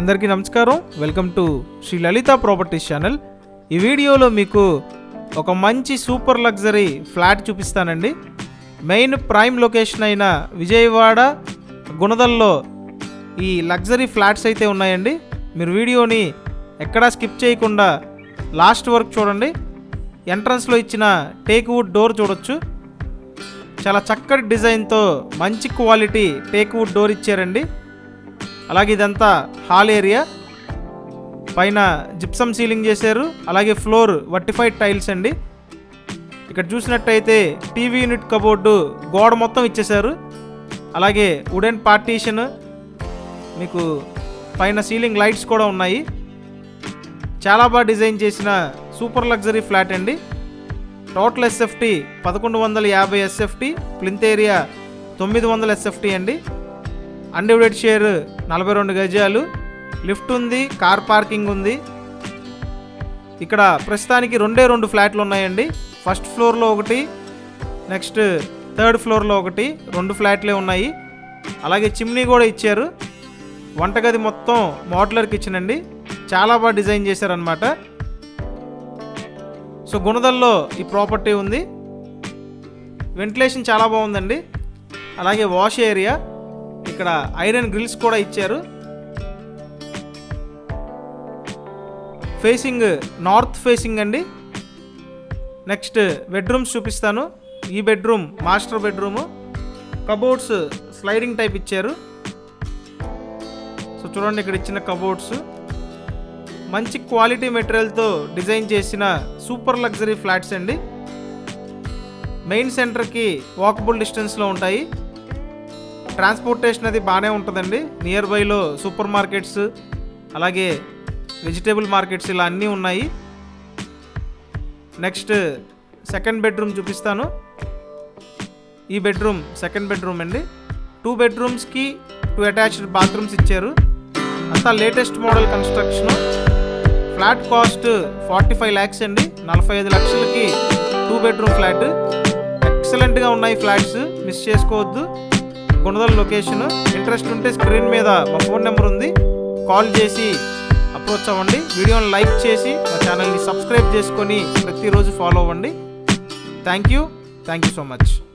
అందరికీ నమస్కారం welcome to Sri Lalitha properties channel ఈ వీడియోలో మీకు ఒక మంచి సూపర్ లగ్జరీ ఫ్లాట్ చూపిస్తానండి మెయిన్ ప్రైమ్ లొకేషన్ అయిన విజయవాడ గుణదల్లో ఈ లగ్జరీ ఫ్లాట్స్ అయితే ఉన్నాయండి మీరు వీడియోని ఎక్కడా స్కిప్ చేయకుండా లాస్ట్ వరకు చూడండి ఎంట్రన్స్లో ఇచ్చిన టేక్ వుడ్ డోర్ చూడొచ్చు చాలా చక్కటి డిజైన్తో మంచి క్వాలిటీ టేక్ వుడ్ డోర్ ఇచ్చారండి అలాగే ఇదంతా హాల్ ఏరియా పైన జిప్సమ్ సీలింగ్ చేశారు అలాగే ఫ్లోర్ వర్టిఫైడ్ టైల్స్ అండి ఇక్కడ చూసినట్టయితే టీవీ యూనిట్ కబోర్డు గోడ మొత్తం ఇచ్చేశారు అలాగే వుడెన్ పార్టీషన్ మీకు పైన సీలింగ్ లైట్స్ కూడా ఉన్నాయి చాలా బాగా డిజైన్ చేసిన సూపర్ లగ్జరీ ఫ్లాట్ అండి టోటల్ ఎస్ఎఫ్టీ పదకొండు వందల యాభై ఎస్ఎఫ్టీ ప్లింత్ ఏరియా తొమ్మిది వందల ఎస్ఎఫ్టీ అండి అన్డివైడెడ్ షేర్ నలభై రెండు గజాలు లిఫ్ట్ ఉంది కార్ పార్కింగ్ ఉంది ఇక్కడ ప్రస్తుతానికి రెండే రెండు ఫ్లాట్లు ఉన్నాయండి ఫస్ట్ ఫ్లోర్లో ఒకటి నెక్స్ట్ థర్డ్ ఫ్లోర్లో ఒకటి రెండు ఫ్లాట్లే ఉన్నాయి అలాగే చిమ్నీ కూడా ఇచ్చారు వంటగది మొత్తం మోడ్లర్ కిచెన్ అండి చాలా బాగా డిజైన్ చేశారనమాట సో గుణదల్లో ఈ ప్రాపర్టీ ఉంది వెంటిలేషన్ చాలా బాగుందండి అలాగే వాష్ ఏరియా ఇక్కడ ఐరన్ గ్రిల్స్ కూడా ఇచ్చారు ఫేసింగ్ నార్త్ ఫేసింగ్ అండి నెక్స్ట్ బెడ్రూమ్స్ చూపిస్తాను ఈ bedroom master bedroom cupboards sliding type ఇచ్చారు సో చూడండి ఇక్కడ ఇచ్చిన కబోర్డ్స్ మంచి క్వాలిటీ మెటీరియల్తో డిజైన్ చేసిన సూపర్ లగ్జరీ ఫ్లాట్స్ అండి మెయిన్ సెంటర్కి వాకబుల్ డిస్టెన్స్లో ఉంటాయి ట్రాన్స్పోర్టేషన్ అది బాగానే ఉంటుందండి నియర్ బైలో సూపర్ మార్కెట్స్ అలాగే వెజిటేబుల్ మార్కెట్స్ ఇలా అన్నీ ఉన్నాయి నెక్స్ట్ సెకండ్ బెడ్రూమ్ చూపిస్తాను ఈ బెడ్రూమ్ సెకండ్ బెడ్రూమ్ అండి టూ బెడ్రూమ్స్కి టూ అటాచ్డ్ బాత్రూమ్స్ ఇచ్చారు అంతా latest model construction flat cost forty five lakhs అండి నలభై ఐదు లక్షలకి టూ బెడ్రూమ్ ఫ్లాట్ ఎక్సలెంట్గా ఉన్నాయి ఫ్లాట్స్ మిస్ చేసుకోవద్దు గుణదల లొకేషన్ ఇంట్రెస్ట్ ఉంటే స్క్రీన్ మీద మా ఫోన్ నెంబర్ ఉంది కాల్ చేసి అప్రోచ్ అవ్వండి వీడియోని లైక్ చేసి మా ఛానల్ని సబ్స్క్రైబ్ చేసుకొని ప్రతిరోజు ఫాలో అవ్వండి thank you thank you so much